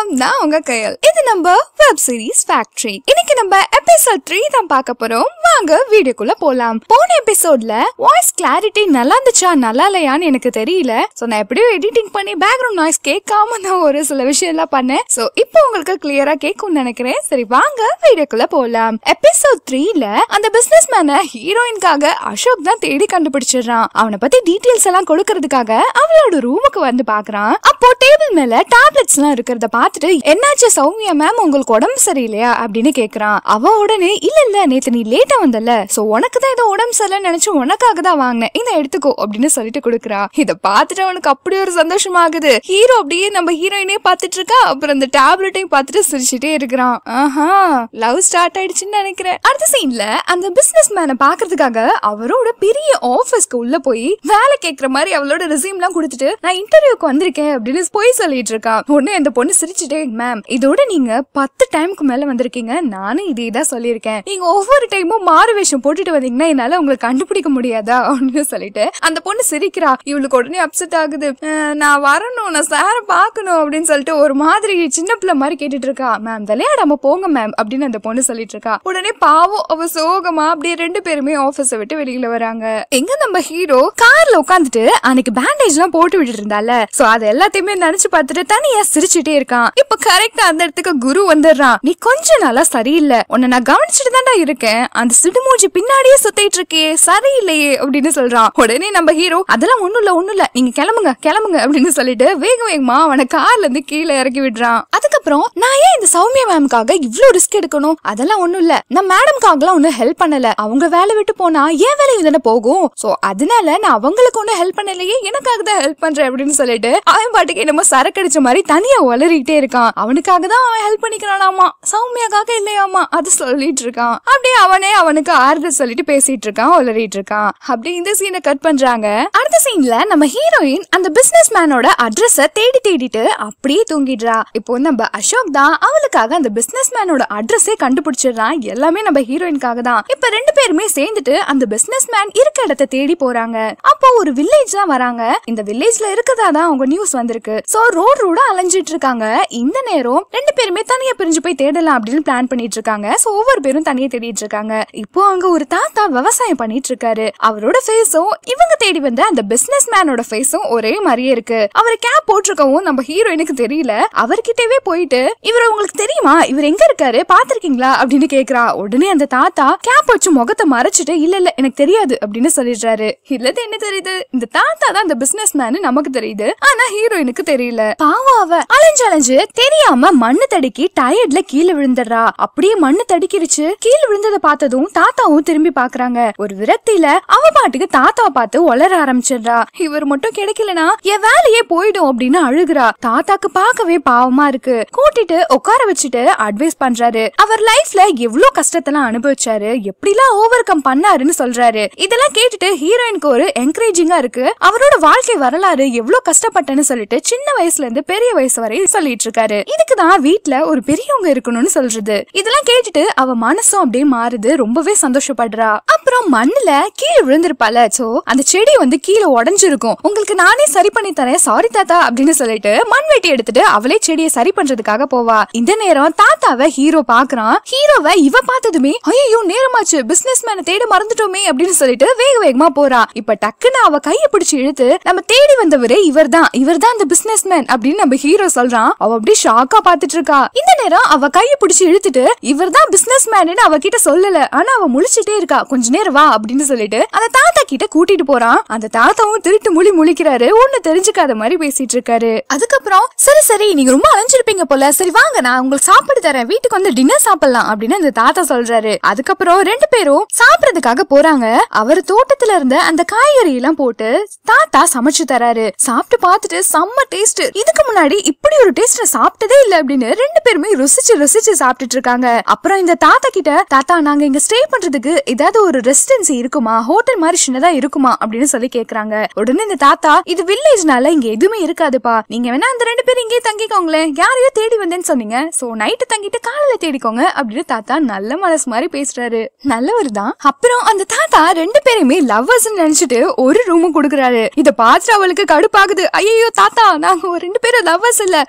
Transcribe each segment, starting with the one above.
வணக்கம் நான் உங்க கையல் இது நம்ம வெப் சீரிஸ் ஃபேக்டரி இன்னைக்கு நம்ம எபிசோட் த்ரீ தான் பார்க்க போறோம் வாங்க வீடியோக்குள்ள போலாம் போன எபிசோட்ல வாய்ஸ் கிளாரிட்டி நல்லா இருந்துச்சா நல்லா இல்லையான்னு எனக்கு தெரியல சோ நான் எப்படியோ எடிட்டிங் பண்ணி பேக்ரவுண்ட் நாய்ஸ் கேட்காம நான் ஒரு சில விஷயம் எல்லாம் பண்ணேன் சோ இப்போ உங்களுக்கு கிளியரா கேட்கும்னு நினைக்கிறேன் சரி வாங்க வீடியோக்குள்ள போலாம் எபிசோட் த்ரீல அந்த பிசினஸ் மேன ஹீரோயின்காக அசோக் தான் தேடி கண்டுபிடிச்சிடுறான் அவனை பத்தி டீடைல்ஸ் எல்லாம் கொடுக்கறதுக்காக அவளோட ரூமுக்கு வந்து பாக்குறான் அப்போ டேபிள் மேல டேப்லெட்ஸ் எல்லாம் இருக்கிறத பார்த்துட்டு என்னாச்சு சௌமியா மேம் உங்களுக்கு உடம்பு சரியில்லையா அப்படின்னு கேக்குறான் அவ உடனே இல்ல இல்ல நேத்து நீ லேட்டா வந்தல சோ உனக்கு தான் ஏதோ உடம்பு சரியில்லைன்னு நினைச்சு உனக்காக தான் வாங்கினேன் இந்த எடுத்துக்கோ அப்படின்னு சொல்லிட்டு கொடுக்குறா இத பார்த்துட்டு அவனுக்கு அப்படி ஒரு சந்தோஷமாகுது ஹீரோ அப்படியே நம்ம ஹீரோயினே பார்த்துட்டு இருக்கா அப்புறம் அந்த டேப்லெட்டையும் பார்த்துட்டு சிரிச்சுட்டே இருக்கிறான் ஆஹா லவ் ஸ்டார்ட் ஆயிடுச்சுன்னு நினைக்கிறேன் அடுத்த சீன்ல அந்த பிசினஸ் மேனை பாக்குறதுக்காக அவரோட பெரிய ஆபீஸ்க்கு உள்ள போய் வேலை கேக்குற மாதிரி அவளோட ரெசியூம் எல்லாம் கொடுத்துட்டு நான் இன்டர்வியூக்கு வந்திருக்கேன் அப்படின்னு போய் சொல்லிட்டு இருக்கான் உடனே அந்த பொண்ணு சிரிச்சுட்டே மேம் இதோட நீங்க பத்து டைமுக்கு மேல வந்திருக்கீங்க நானும் இதே தான் சொல்லியிருக்கேன் நீங்க ஒவ்வொரு டைமும் மாறு வேஷம் போட்டுட்டு வந்தீங்கன்னா என்னால உங்களை கண்டுபிடிக்க முடியாதா அப்படின்னு சொல்லிட்டு அந்த பொண்ணு சிரிக்கிறா இவளுக்கு உடனே அப்செட் ஆகுது "அஹ், நான் வரணும் நான் சார பார்க்கணும் அப்படின்னு சொல்லிட்டு ஒரு மாதிரி சின்ன பிள்ளை மாதிரி கேட்டுட்டு இருக்கா மேம் விளையாடாம போங்க மேம் அப்படின்னு அந்த பொண்ணு சொல்லிட்டு இருக்கா உடனே பாவம் அவ சோகமா அப்படியே ரெண்டு பேருமே ஆபீஸ விட்டு வெளியில வராங்க எங்க நம்ம ஹீரோ கார்ல உட்காந்துட்டு அன்னைக்கு பேண்டேஜ் எல்லாம் போட்டு விட்டுட்டு இருந்தால சோ அது எல்லாத்தையுமே நினைச்சு பார்த்துட்டு தனியா சிரிச்சுட்டே இருக்கான் இப்ப கரெக்டா அந்த இடத்துக்கு குரு வந்துடுறான் நீ கொஞ்ச நாளா சரியில்லை உன்னை நான் கவனிச்சுட்டு தான்டா இருக்கேன் அந்த சிடுமூஞ்சி பின்னாடியே சுத்திட்டு இருக்கே சரியில்லையே அப்படின்னு சொல்றான் உடனே நம்ம ஹீரோ அதெல்லாம் ஒண்ணும் இல்ல ஒண்ணும் இல்ல நீங்க கிளம்புங்க கிளம்புங்க அப்படின்னு சொல்லிட்டு வேக வேகமா அவனை கார்ல இருந்து கீழே இறக்கி விடுறான் அதுக்கப்புறம் நான் ஏன் இந்த சௌமியா மேம்காக இவ்ளோ ரிஸ்க் எடுக்கணும் அதெல்லாம் ஒண்ணும் இல்ல நான் மேடம்காகலாம் ஒன்னும் ஹெல்ப் பண்ணல அவங்க வேலை விட்டு போனா ஏன் வேலையும் தானே போகும் சோ அதனால நான் அவங்களுக்கு ஒன்னும் ஹெல்ப் பண்ணலையே எனக்காக தான் ஹெல்ப் பண்றேன் அப்படின்னு சொல்லிட்டு அவன் பாட்டுக்கு என்னமோ சரக்கு அடிச்ச மாதிரி தனியா உளறிட்டே இருக்கான் அவனுக்காக தான் அவன் ஹெல்ப் பண்ணிக்கிறானாமா சௌமியாக்காக இல்லையாமா அது சொல்லிட்டு இருக்கான் அப்படியே அவனே அவனுக்கு ஆறுதல் சொல்லிட்டு பேசிட்டு இருக்கான் உளறிட்டு இருக்கான் அப்படி இந்த சீனை கட் பண்றாங்க அடுத்த சீன்ல நம்ம ஹீரோயின் அந்த பிசினஸ் மேனோட அட்ரஸ தேடி தேடிட்டு அப்படியே தூங்கிடுறா இப்போ நம்ம அசோக் தான் அவளுக்காக அந்த பிசினஸ் மேனோட அட்ரஸே கண்டுபிடிச்சிடுறான் எல்லாமே நம்ம ஹீரோயின்காக தான் இப்ப ரெண்டு பேருமே சேர்ந்துட்டு அந்த பிசினஸ் மேன் இருக்க இடத்த தேடி போறாங்க அப்போ ஒரு வில்லேஜ் தான் வராங்க இந்த வில்லேஜ்ல இருக்கதா தான் அவங்க நியூஸ் வந்திருக்கு சோ ரோட் ரோட அலைஞ்சிட்டு இருக்காங்க இந்த நேரம் ரெண்டு பேருமே தனியா பிரிஞ்சு போய் தேடலாம் அப்படின்னு பிளான் பண்ணிட்டு இருக்காங்க சோ ஒவ்வொரு பேரும் தனியா தேடிட்டு இருக்காங்க இப்போ அங்க ஒரு தாத்தா விவசாயம் பண்ணிட்டு இருக்காரு அவரோட ஃபேஸும் இவங்க தேடி வந்த அந்த பிசினஸ் மேனோட ஃபேஸும் ஒரே மாதிரியே இருக்கு அவர் கேப் போட்டிருக்கவும் நம்ம ஹீரோயினுக்கு தெரியல அவர்கிட்டவே போயிட்டு இவர் உங்களுக்கு தெரியுமா இவர் எங்க இருக்காரு பாத்திருக்கீங்களா அப்படின்னு கேக்குறா உடனே அந்த தாத்தா கேப் வச்சு முகத்தை மறைச்சிட்டு இல்ல இல்ல எனக்கு தெரியாது அப்படின்னு சொல்லிடுறாரு இல்லது என்ன தெரியுது இந்த தாத்தா தான் இந்த பிசினஸ் மேன் நமக்கு தெரியுது ஆனா ஹீரோயினுக்கு தெரியல பாவம் அவ அலைஞ்சு அலைஞ்சு தெரியாம மண்ணு தடுக்கி டயர்ட்ல கீழே விழுந்துடுறா அப்படியே மண்ணு தடுக்கிருச்சு கீழே விழுந்ததை பார்த்ததும் தாத்தாவும் திரும்பி பாக்குறாங்க ஒரு விரக்தியில அவ பாட்டுக்கு தாத்தாவை பார்த்து உளர ஆரம்பிச்சிடுறா இவர் மட்டும் கிடைக்கலனா என் வேலையே போயிடும் அப்படின்னு அழுகுறா தாத்தாக்கு பார்க்கவே பாவமா இருக்கு கூட்டிட்டு உட்கார வச்சுட்டு அட்வைஸ் பண்றாரு அவர் லைஃப்ல எவ்வளவு கஷ்டத்தெல்லாம் அனுபவிச்சாரு எப்படிலாம் ஓவர் கம் பண்ணாருன்னு சொல்றாரு இதெல்லாம் கேட்டுட்டு ஹீரோயினுக்கு ஒரு என்கரேஜிங்கா இருக்கு அவரோட வாழ்க்கை வரலாறு எவ்வளவு கஷ்டப்பட்டேன்னு சொல்லிட்டு சின்ன வயசுல இருந்து பெரிய வயசு வரை சொல்லிட்டு இருக்காரு இதுக்குதான் வீட்ல ஒரு பெரியவங்க இருக்கணும்னு சொல்றது இதெல்லாம் கேட்டுட்டு அவ மனசும் அப்படியே மாறுது ரொம்பவே சந்தோஷப்படுறா அப்புறம் மண்ணுல கீழே விழுந்திருப்பால சோ அந்த செடி வந்து கீழே உடைஞ்சிருக்கும் உங்களுக்கு நானே சரி பண்ணி தரேன் சாரி தாத்தா அப்படின்னு சொல்லிட்டு மண் வெட்டி எடுத்துட்டு அவளே செடியை சரி பண்றதுக்காக போவா இந்த நேரம் தாத்தாவை ஹீரோ பாக்குறான் ஹீரோவை இவ பார்த்ததுமே ஐயோ நேரமாச்சு பிசினஸ் மேன தேட மறந்துட்டோமே அப்படின்னு சொல்லிட்டு வேக வேகமா போறா இப்ப டக்குன்னு அவ கைய பிடிச்சு இழுத்து நம்ம தேடி வந்தவரே இவர்தான் இவர்தான் அந்த பிசினஸ் மேன் அப்படின்னு நம்ம ஹீரோ சொல்றான் அவ அப்படியே ஷாக்கா பாத்துட்டு இருக்கா இந்த நேரம் அவ கைய பிடிச்சு இழுத்துட்டு இவர்தான் பிசினஸ் மேன் அவ கிட்ட சொல்லல ஆனா அவ முழிச்சிட்டே இருக்கா கொஞ்ச நேரம் வா அப்படின்னு சொல்லிட்டு அந்த தாத்தா கிட்ட கூட்டிட்டு போறான் அந்த தாத்தாவும் திருட்டு முழி முழிக்கிறாரு ஒண்ணு தெரிஞ்சுக்காத மாதிரி பேசிட்டு இருக்காரு அதுக்கப்புறம் சரி சரி நீங்க ரொம்ப அலைஞ்சிருப்பீங்க போல சரி வாங்க நான் உங்களுக்கு சாப்பாடு தரேன் வீட்டுக்கு வந்து டின்னர் சாப்பிடலாம் அப்படின்னு அந்த தாத்தா சொல்றாரு அதுக்கப்புறம் ரெண்டு பேரும் சாப்பிடறதுக்காக போறாங்க அவர் தோட்டத்துல இருந்த அந்த காய்கறி எல்லாம் போட்டு தாத்தா சமைச்சு தராரு சாப்பிட்டு பார்த்துட்டு செம்ம டேஸ்ட் இதுக்கு முன்னாடி இப்படி ஒரு டேஸ்ட் சாப்பிட்டதே இல்ல அப்படின்னு ரெண்டு பேருமே ருசிச்சு ருசிச்சு சாப்பிட்டுட்டு இருக்காங்க அப்புறம் இந்த தாத்தா கிட்ட தாத்தா நாங்க இங்க ஸ்டே பண்றதுக்கு ஏதாவது ஒரு ரெசிடென்சி இருக்குமா ஹோட்டல் மாதிரி சின்னதா இருக்குமா அப்படின்னு சொல்லி கேக்குறாங்க உடனே இந்த தாத்தா இது வில்லேஜ்னால இங்க எதுவுமே இருக்காதுப்பா நீங்க வேணா அந்த ரெண்டு பேரும் இங்கே தங்கிக்கோங்களேன் யாரையோ தேடி வந்தேன்னு சொன்னீங்க சோ நைட்டு தங்கிட்டு காலையில தேடிக்கோங்க அப்படின்னு தாத்தா நல்ல மனசு மாதிரி பேசுறாரு நல்லவர் தான் அப்புறம் அந்த தாத்தா ரெண்டு பேருமே லவ்வர்ஸ் நினைச்சிட்டு ஒரு ரூமும் கொடுக்குறாரு இத பார்த்துட்டு அவளுக்கு கடுப்பாகுது ஐயோ தாத்தா நாங்க ஒரு ரெண்டு பேரும் லவ்வர்ஸ் இல்ல ஒரு ரூம்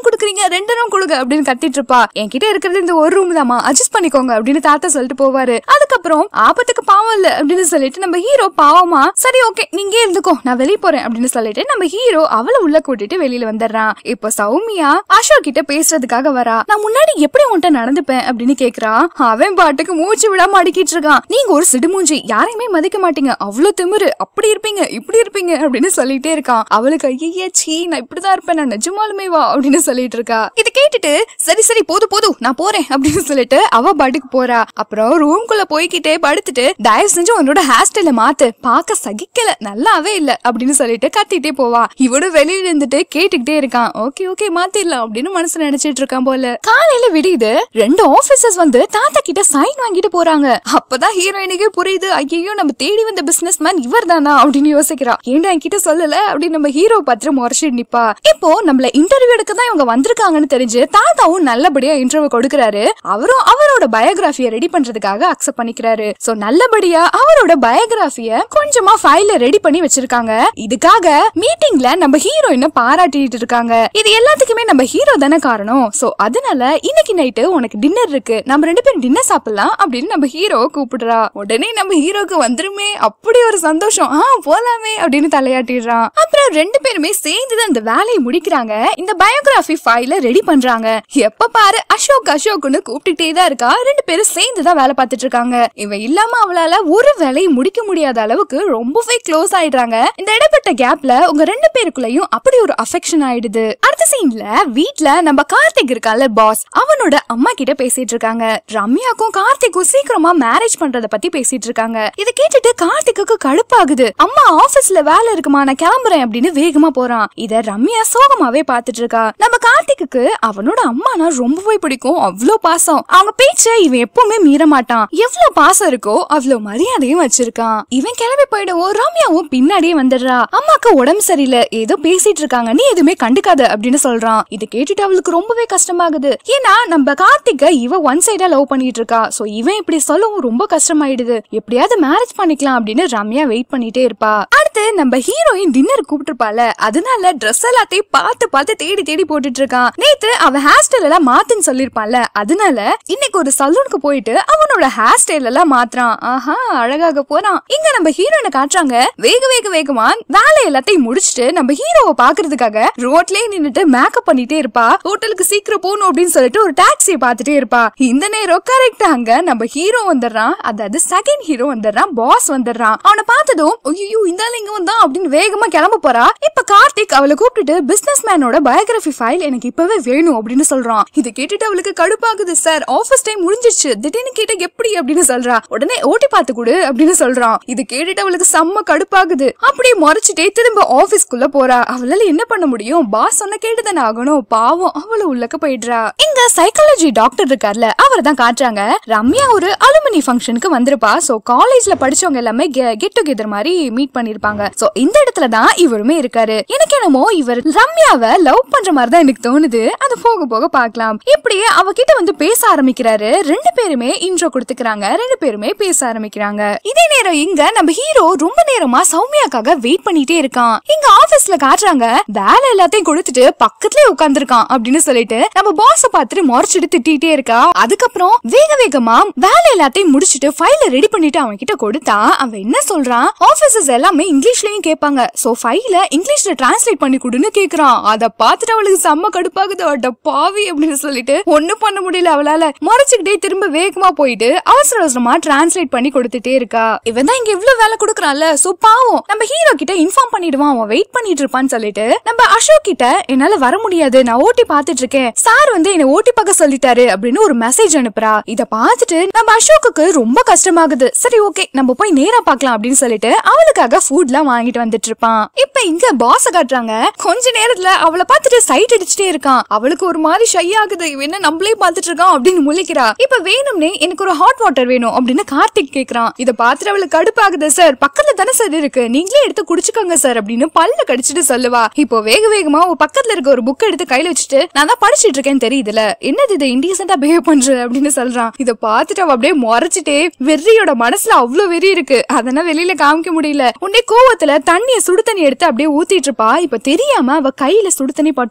குடுக்குறீங்க ரெண்டு ரூம் கொடுங்க அப்படின்னு கத்திட்டு இருப்பா என்கிட்ட இருக்கிறது இந்த ஒரு ரூம் தாமா அட்ஜஸ்ட் பண்ணிக்கோங்க அப்படின்னு தாத்தா சொல்லிட்டு போவாரு அதுக்கப்புறம் ஆபத்துக்கு பாவம் இல்ல அப்படின்னு சொல்லிட்டு நம்ம ஹீரோ பாவமா சரி ஓகே நீங்க இருந்துக்கோ நான் வெளிய போறேன் அப்படின்னு சொல்லிட்டு நம்ம ஹீரோ அவளை உள்ள கூட்டிட்டு வெளியில வந்துடுறான் இப்போ சௌமியா அசோக் கிட்ட பேசுறதுக்காக வரா நான் முன்னாடி எப்படி உன்கிட்ட நடந்துப்பேன் அப்படின்னு கேக்குறான் அவன் பாட்டுக்கு மூச்சு விடாம அடிக்கிட்டு இருக்கான் நீங்க ஒரு சிடுமூஞ்சி யாரையுமே மதிக்க மாட்டீங்க அவ்வளவு திமிரு அப்படி இருப்பீங்க இப்படி இருப்பீங்க அப்படின்னு சொல்லிட்டே இருக்கான் அவளுக்கு ஐயே சீ நான் இப்படிதான் இருப்பேன் நான் நிஜமாலுமே வா அப்படின்னு சொல்லிட்டு இருக்கா இதை கேட்டுட்டு சரி சரி போதும் போதும் நான் போறேன் அப்படின்னு சொல்லிட்டு அவ பாட்டுக்கு போறா அப்புறம் ரூம்குள்ள போய்கிட்டே படுத்துட்டு தயவு செஞ்சு உன்னோட ஹேர் ஸ்டைல மாத்து பார்க்க சகிக்கல நல்லாவே இல்ல அப்படின்னு சொல்லிட்டு கத்திட்டே போவா இவனும் வெளியில இருந்துட்டு கேட்டுக்கிட்டே இருக்கான் ஓகே ஓகே மாத்திடலாம் அப்படின்னு மனசு நினைச்சிட்டு இருக்கான் போல காலையில விடியுது ரெண்டு ஆபீசர்ஸ் வந்து தாத்தா கிட்ட சைன் வாங்கிட்டு போறாங்க அப்பதான் ஹீரோயினுக்கே புரியுது ஐயோ நம்ம தேடி வந்த பிசினஸ் மேன் இவர் தானா அப்படின்னு யோசிக்கிறா ஏன்டா என்கிட்ட சொல்லல அப்படின்னு நம்ம ஹீரோ பார்த்து முறைச்சிட்டு நிப்பா இப்போ நம்மள இன்டர்வியூ எடுக்க தான் இவங்க வந்திருக்காங்கன்னு தெரிஞ்சு தாத்தாவும் நல்லபடியா இன்டர்வியூ கொடுக்கறாரு அவரும் அவரோட பயோகிராஃபிய ரெடி பண்றதுக்காக அக்செப்ட் பண்ணிக்கிறாரு சோ நல்லபடியா அவரோட பயோகிராஃபிய கொஞ்சமா ஃபைல்ல ரெடி பண்ணி வச்சிருக்காங்க இதுக்காக மீட்டிங்ல நம்ம ஹீரோயினை பாராட்டிட்டு இருக்காங்க இது எல்லாத்துக்குமே நம்ம ஹீரோ தானே காரணம் சோ அதனால இன்னைக்கு நைட்டு உனக்கு டின்னர் இருக்கு நம்ம ரெண்டு பேரும் டின்னர் சாப்பிடலாம் அப்படின்னு நம்ம ஹீரோ கூப்பிடுறா உடனே நம்ம ஹீரோக்கு வந்துருமே அப்படி ஒரு சந்தோஷம் ஆ போலாமே அப்படின்னு தலையாட்டிடுறான் அப்புறம் ரெண்டு பேருமே சேர்ந்து தான் இந்த வேலையை முடிக்கிறாங்க இந்த பயோகிராஃபி ஃபைல ரெடி பண்றாங்க எப்ப பாரு அசோக் அசோக்னு கூப்பிட்டுட்டே தான் இருக்கா ரெண்டு பேரும் சேர்ந்து தான் வேலை பார்த்துட்டு இருக்காங்க இவன் இல்லாம அவளால ஒரு வேலையை முடிக்க முடியாத அளவுக்கு ரொம்பவே க்ளோஸ் ஆயிடுறாங்க இந்த இடைப்பட்ட கேப்ல உங்க ரெண்டு பேருக்குள்ளயும் அப்படி ஒரு அஃபெக்ஷன் ஆயிடுது அடுத்த சீன்ல வீட்ல நம்ம கார்த்திக் இருக்கால பாஸ் அவனோட அம்மா கிட்ட பேசிட்டு இருக்காங்க ரம்யாக்கும் கார்த்திக்கும் சீக்கிரமா மேரேஜ் பண்றத பத்தி பேசிட்டு இருக்காங்க இதை கேட்டுட்டு கார்த்திக்கு கடுப்பாகுது அம்மா ஆபீஸ்ல வேலை இருக்குமா நான் கிளம்புறேன் அப்படின்னு வேகமா போறான் இத ரம்யா சோகமாவே பாத்துட்டு இருக்கா நம்ம கார்த்திக்கு அவனோட அம்மானா ரொம்பவே பிடிக்கும் அவ்வளோ பாசம் அவங்க பேச்ச இவன் எப்பவுமே மீற மாட்டான் எவ்வளவு பாசம் இருக்கோ அவ்வளவு மரியாதையும் வச்சிருக்கான் இவன் கிளம்பி போயிடவும் ரம்யாவும் பின்னாடியே வந்துடுறா அம்மாக்கு உடம்பு சரியில்லை ஏதோ பேசிட்டு இருக்காங்க நீ எதுவுமே கண்டுக்காத அப்படின்னு சொல்றான் இது கேட்டுட்டு அவளுக்கு ரொம்பவே கஷ்டமாகுது ஏன்னா நம்ம கார்த்திக இவ ஒன் சைடா லவ் பண்ணிட்டு இருக்கா சோ இவன் இப்படி சொல்லவும் ரொம்ப கஷ்டமாயிடுது எப்படியாவது மேரேஜ் பண்ணிக்கலாம் அப்படின்னு ரம்யா வெயிட் பண்ணிட்டே இருப்பா அடுத்து நம்ம ஹீரோயின் டின்னர் கூப்பிட்டுருப்பால அதனால ட்ரெஸ் எல்லாத்தையும் பார்த்து பார்த்து தேடி தேடி போட்டுட்டு இருக்கான் நேத்து அவன் ஹேர் ஸ்டைல் எல்லாம் மாத்துன்னு சொல்லிருப்பான்ல அதனால இன்னைக்கு ஒரு சலூனுக்கு போயிட்டு அவனோட ஹேர் ஸ்டைல் எல்லாம் மாத்துறான் ஆஹா அழகாக போறான் இங்க நம்ம ஹீரோயினை காட்டுறாங்க வேக வேக வேகமா வேலை எல்லாத்தையும் முடிச்சுட்டு நம்ம ஹீரோவை பாக்குறதுக்காக ரோட்லயே நின்னுட்டு மேக்கப் பண்ணிட்டே இருப்பா ஹோட்டலுக்கு சீக்கிரம் போகணும் அப்படின்னு சொல்லிட்டு ஒரு டாக்ஸியை பார்த்துட்டே இருப்பா இந்த நேரம் கரெக்டா அங்க நம்ம ஹீரோ வந்துடுறான் அதாவது செகண்ட் ஹீரோ வந்துடுறான் பாஸ் வந்துடுறான் அவனை பார்த்ததும் ஐயோ இந்த ஆளு இங்க வந்தான் அப்படின்னு வேகமா கிளம்ப போறா இப்ப கார்த்திக் அவளை கூப்பிட்டுட்டு பிசினஸ் மேனோட பயோகிராஃபி ஃபைல் எனக்கு இப்பவே வேணும் அப்படின்னு சொல்றான் இது கேட்டுட்டு அவளுக்கு கடுப்பாகுது சார் ஆபீஸ் டைம் முடிஞ்சிருச்சு திடீர்னு கேட்ட எப்படி அப்படின்னு சொல்றா உடனே ஓட்டி பார்த்து கொடு அப்படின்னு சொல்றான் இது கேட்டுட்டு அவளுக்கு செம்ம கடுப்பாகுது அப்படியே முறைச்சிட்டே திரும்ப ஆபீஸ்க்குள்ள போறா அவளால என்ன பண்ண முடியும் பாஸ் சொன்ன கேட்டுதானே ஆகணும் பாவம் அவள உள்ளக்க போயிடுறா இங்க சைக்காலஜி டாக்டர் இருக்கார்ல அவர் தான் காட்டுறாங்க ரம்யா ஒரு அலுமினி ஃபங்க்ஷனுக்கு வந்திருப்பா சோ காலேஜ்ல படிச்சவங்க எல்லாமே கெட் டுகெதர் மாதிரி மீட் பண்ணிருப்பாங்க சோ இந்த இடத்துல தான் இவருமே இருக்காரு எனக்கு என்னமோ இவர் ரம்யாவை லவ் பண்ற மாதிரி தான் எனக்கு தோணுது அது போக போக பார்க்கலாம் இப்படியே அவகிட்ட வந்து பேச ஆரம்பிக்கிறாரு ரெண்டு பேருமே இன்ட்ரோ கொடுத்துக்கிறாங்க ரெண்டு பேருமே பேச ஆரம்பிக்கிறாங்க இதே நேரம் இங்க நம்ம ஹீரோ ரொம்ப நேரமா சௌமியாக்காக வெயிட் பண்ணிட்டே இருக்கான் இங்க ஆபீஸ்ல காட்டுறாங்க வேலை எல்லாத்தையும் கொடுத்துட்டு பக்கத்துலயே உட்கார்ந்திருக்கான் அப்படின்னு சொல்லிட்டு நம்ம பாஸ பார்த்துட்டு முறைச்சிட்டு திட்டிட்டே இருக்கா அதுக்கப்புறம் வேக வேகமா வேலை எல்லாத்தையும் முடிச்சிட்டு ஃபைல ரெடி பண்ணிட்டு அவன் கிட்ட கொடுத்தா அவன் என்ன சொல்றான் ஆபீசர்ஸ் எல்லாமே இங்கிலீஷ்லயும் கேட்பாங்க சோ ஃபைல இங்கிலீஷ்ல டிரான்ஸ்லேட் பண்ணி கொடுன்னு கேக்குறான் அத பார்த்துட்டு அவளுக்கு செம்ம கடுப்பாகுது அட பாவி அப்படின்னு சொல்லிட்டு ஒண்ணும் பண்ண முடியல அவளால முறைச்சுக்கிட்டே திரும்ப வேகமா போயிட்டு அவசர அவசரமா டிரான்ஸ்லேட் பண்ணி கொடுத்துட்டே இருக்கா இவன் தான் இங்க இவ்ளோ வேலை கொடுக்கறான்ல சோ பாவம் நம்ம ஹீரோ கிட்ட இன்ஃபார்ம் பண்ணிடுவான் அவன் வெயிட் பண்ணிட்டு இருப்பான்னு சொல்லிட்டு நம்ம அசோக் கிட்ட என்னால வர முடியாது நான் ஓட்டி பாத்துட்டு இருக்கேன் சார் வந்து என்ன ஓட்டி பார்க்க சொல்லிட்டாரு அப்படின்னு ஒரு மெசேஜ் அனுப்புறா இத பார்த்துட்டு நம்ம அசோக்குக்கு ரொம்ப கஷ்டமாகுது சரி ஓகே நம்ம போய் நேரா பார்க்கலாம் அப்படின்னு சொல்லிட்டு அவளுக்காக ஃபுட்லாம் வாங்கிட்டு வந்துட்டு இருப்பான் இப்ப இங்க பாஸ் காட்டுறாங்க கொஞ்ச நேரத்துல அவளை பார்த்துட்டு சைட் அடிச்சுட்டே இருக்கான் அவளுக்கு ஒரு மாதிரி ஷை ஆகுது இவன் என்ன நம்மளே பார்த்துட்டு இருக்கான் அப்படின்னு முழிக்கிறா இப்ப வேணும்னே எனக்கு ஒரு ஹாட் வாட்டர் வேணும் அப்படின்னு கார்த்திக் கேக்குறான் இத பார்த்துட்டு அவளுக்கு கடுப்பாகுது சார் பக்கத்துல தானே சார் இருக்கு நீங்களே எடுத்து குடிச்சுக்கோங்க சார் அப்படின்னு பல்ல கடிச்சிட்டு சொல்லுவா இப்போ வேக வேகமா அவ பக்கத்துல இருக்க ஒரு புக் எடுத்து கையில வச்சுட்டு நான் தான் படிச்சிட்டு இருக்கேன்னு தெரியுதுல என்னது இது இன்டீசென்டா பிஹேவ் பண்ற அப்படின்னு சொல்றான் இத பார்த்துட்டு அவ அப்படியே முறைச்சிட்டே வெறியோட மனசுல அவ்வளவு வெறி இருக்கு அதெல்லாம் வெளியில காமிக்க முடியல உடனே கோவத்துல தண்ணிய சுடு தண்ணி எடுத்து அப்படியே ஊத்திட்டு இருப்பா இப்ப தெரியாம அவ கையில சுடு தண்ணி பற்றும் அவ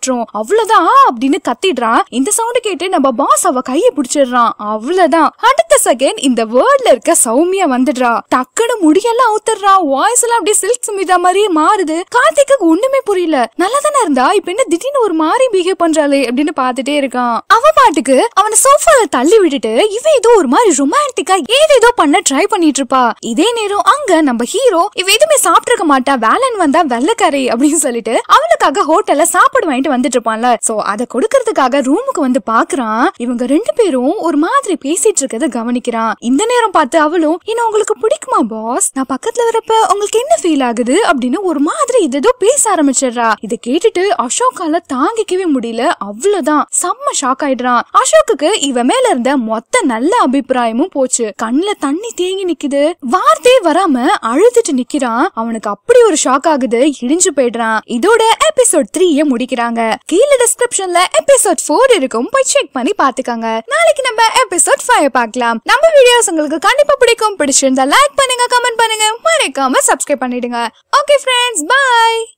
அவ்வளவுதான் அப்படின்னு கத்திடுறான் இந்த சவுண்ட் கேட்டு நம்ம பாஸ் அவ கையை பிடிச்சிடுறான் அவ்வளவுதான் அடுத்த செகண்ட் இந்த வேர்ல்ட்ல இருக்க சௌமியா வந்துடுறா டக்குன்னு முடியெல்லாம் அவுத்துடுறா வாய்ஸ் எல்லாம் அப்படியே சில்க் சுமிதா மாதிரியே மாறுது கார்த்திக்கு ஒண்ணுமே புரியல நல்லா தானே இருந்தா இப்ப என்ன திடீர்னு ஒரு மாதிரி பிஹேவ் பண்றாளே அப்படின்னு பாத்துட்டே இருக்கான் அவ பாட்டுக்கு அவனை சோஃபால தள்ளி விட்டுட்டு இவன் ஏதோ ஒரு மாதிரி ரொமான்டிக்கா ஏதேதோ பண்ண ட்ரை பண்ணிட்டு இருப்பா இதே நேரம் அங்க நம்ம ஹீரோ இவ எதுவுமே சாப்பிட்டிருக்க மாட்டா வேலன் வந்தா வெள்ளக்கரை அப்படின்னு சொல்லிட்டு அவளுக்காக ஹோட்டல்ல சாப்பாடு வாங்கிட்டு வந்துட்டு இருப்பான்ல சோ அத கொடுக்கறதுக்காக ரூமுக்கு வந்து பாக்குறான் இவங்க ரெண்டு பேரும் ஒரு மாதிரி பேசிட்டு இருக்கத கவனிக்கிறான் இந்த நேரம் பார்த்து அவளும் என்ன உங்களுக்கு பிடிக்குமா பாஸ் நான் பக்கத்துல வரப்ப உங்களுக்கு என்ன ஃபீல் ஆகுது அப்படின்னு ஒரு மாதிரி இதோ பேச ஆரம்பிச்சிடுறா இதை கேட்டுட்டு அசோக்கால தாங்கிக்கவே முடியல அவ்வளவுதான் செம்ம ஷாக் ஆயிடுறான் அசோக்குக்கு இவ மேல இருந்த மொத்த நல்ல அபிப்பிராயமும் போச்சு கண்ணுல தண்ணி தேங்கி நிக்குது வார்த்தையே வராம அழுதுட்டு நிக்கிறான் அவனுக்கு அப்படி ஒரு ஷாக் ஆகுது இடிஞ்சு போயிடுறான் இதோட எபிசோட் த்ரீய முடிக்கிறாங்க கீழே டிஸ்கிரிப்ஷன்ல எபிசோட் ஃபோர் இருக்கும் போய் செக் பண்ணி பாத்துக்கோங்க நாளைக்கு நம்ம எபிசோட் ஃபைவ் பார்க்கலாம் நம்ம வீடியோஸ் உங்களுக்கு கண்டிப்பா பிடிக்கும் பிடிச்சிருந்தா லைக் பண்ணுங்க கமெண்ட் பண்ணுங்க மறக்காம சப்ஸ்கிரைப் பண்ணிடுங்க ஓகே ஃப்ரெண்ட்ஸ் பை